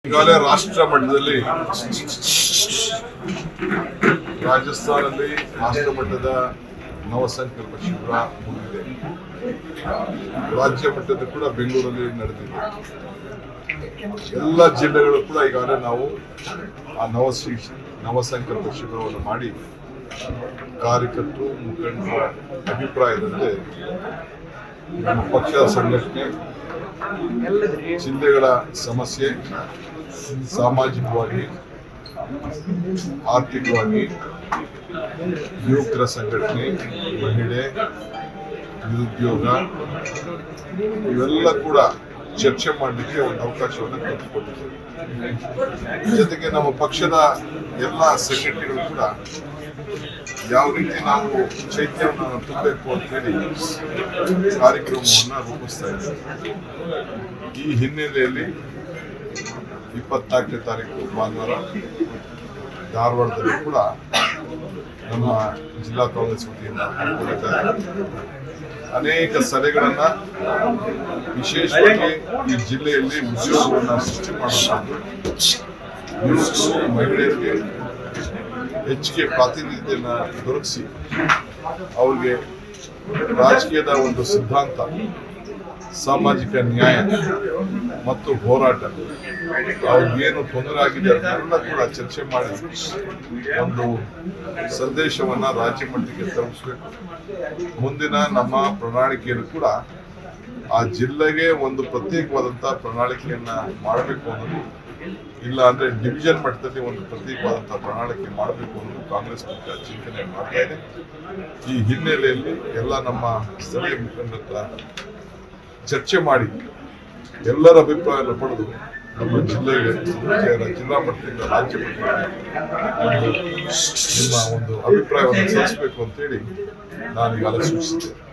ಈಗಾಗಲೇ ರಾಷ್ಟ್ರ ಮಟ್ಟದಲ್ಲಿ ರಾಜಸ್ಥಾನದಲ್ಲಿ ರಾಷ್ಟ್ರ ಮಟ್ಟದ ನವಸಂಕಲ್ಪ ಶಿಬಿರ ಮುಗಿದಿದೆ ರಾಜ್ಯ ಮಟ್ಟದ ಕೂಡ ಬೆಂಗಳೂರಲ್ಲಿ ನಡೆದಿದೆ ಎಲ್ಲ ಜಿಲ್ಲೆಗಳು ಕೂಡ ಈಗಾಗಲೇ ನಾವು ಆ ನವ ನವಸಂಕಲ್ಪ ಶಿಬಿರವನ್ನು ಮಾಡಿ ಕಾರ್ಯಕರ್ತರು ಮುಖಂಡರ ಅಭಿಪ್ರಾಯದಂತೆ ನಮ್ಮ ಪಕ್ಷದ ಸಂಘಟನೆ ಜಿಲ್ಲೆಗಳ ಸಮಸ್ಯೆ ಸಾಮಾಜಿಕವಾಗಿ ಆರ್ಥಿಕವಾಗಿ ಯುವಕರ ಸಂಘಟನೆ ಮಹಿಳೆ ನಿರುದ್ಯೋಗ ಇವೆಲ್ಲ ಕೂಡ ಚರ್ಚೆ ಮಾಡಲಿಕ್ಕೆ ಒಂದು ಅವಕಾಶವನ್ನು ಕಲ್ಪಿಸಿಕೊಟ್ಟಿದ್ದೇವೆ ಜೊತೆಗೆ ನಮ್ಮ ಪಕ್ಷದ ಎಲ್ಲ ಸಂಘಟನೆಗಳು ಕೂಡ ಯಾವ ರೀತಿ ನಾವು ಚೈತ್ಯವನ್ನು ತುಂಬಬೇಕು ಅಂತೇಳಿ ಕಾರ್ಯಕ್ರಮವನ್ನು ರೂಪಿಸ್ತಾ ಇದ್ದೇವೆ ಈ ಹಿನ್ನೆಲೆಯಲ್ಲಿ ಇಪ್ಪತ್ನಾಲ್ಕನೇ ತಾರೀಕು ಭಾನುವಾರ ಧಾರವಾಡದಲ್ಲಿ ಕೂಡ ನಮ್ಮ ಜಿಲ್ಲಾ ಕಾಂಗ್ರೆಸ್ ವತಿಯಿಂದ ಹಮ್ಮಿಕೊಂಡಿದ್ದಾರೆ ಅನೇಕ ಸಭೆಗಳನ್ನ ವಿಶೇಷವಾಗಿ ಈ ಜಿಲ್ಲೆಯಲ್ಲಿ ಉದ್ಯೋಗವನ್ನು ಸೃಷ್ಟಿ ಮಾಡುವಂಥದ್ದು ಯುವಕರು ಮಹಿಳೆಯರಿಗೆ ಹೆಚ್ಚಿಗೆ ಪ್ರಾತಿನಿಧ್ಯನ ದೊರಕಿಸಿ ಅವ್ರಿಗೆ ರಾಜಕೀಯದ ಒಂದು ಸಿದ್ಧಾಂತ ಸಾಮಾಜಿಕ ನ್ಯಾಯ ಮತ್ತು ಹೋರಾಟ ಅವ್ರಿಗೇನು ತೊಂದರೆ ಆಗಿದೆ ಅದನ್ನೆಲ್ಲ ಕೂಡ ಚರ್ಚೆ ಮಾಡಿ ಒಂದು ಸಂದೇಶವನ್ನ ರಾಜ್ಯ ಮಟ್ಟಕ್ಕೆ ತಲುಪಿಸ್ಬೇಕು ಮುಂದಿನ ನಮ್ಮ ಪ್ರಣಾಳಿಕೆಯನ್ನು ಕೂಡ ಆ ಜಿಲ್ಲೆಗೆ ಒಂದು ಪ್ರತ್ಯೇಕವಾದಂತಹ ಪ್ರಣಾಳಿಕೆಯನ್ನ ಮಾಡಬೇಕು ಅನ್ನೋದು ಇಲ್ಲ ಅಂದ್ರೆ ಡಿವಿಷನ್ ಮಟ್ಟದಲ್ಲಿ ಒಂದು ಪ್ರತ್ಯೇಕವಾದಂತಹ ಪ್ರಣಾಳಿಕೆ ಮಾಡಬೇಕು ಅನ್ನೋದು ಕಾಂಗ್ರೆಸ್ ಪಕ್ಷ ಚಿಂತನೆ ಮಾಡ್ತಾ ಇದೆ ಈ ಹಿನ್ನೆಲೆಯಲ್ಲಿ ಎಲ್ಲ ನಮ್ಮ ಸ್ಥಳೀಯ ಮುಖಂಡರ ಹತ್ರ ಚರ್ಚೆ ಮಾಡಿ ಎಲ್ಲರ ಅಭಿಪ್ರಾಯವನ್ನು ಪಡೆದು ನಮ್ಮ ಜಿಲ್ಲೆಗೆ ಜಿಲ್ಲಾ ಮಟ್ಟದಿಂದ ರಾಜ್ಯ ಮಟ್ಟಕ್ಕೆ ಒಂದು ನಿಮ್ಮ ಒಂದು ಅಭಿಪ್ರಾಯವನ್ನು ಸಲ್ಲಿಸಬೇಕು ಅಂತೇಳಿ ನಾನು ಈಗಾಗಲೇ ಸೂಚಿಸಿದ್ದೇನೆ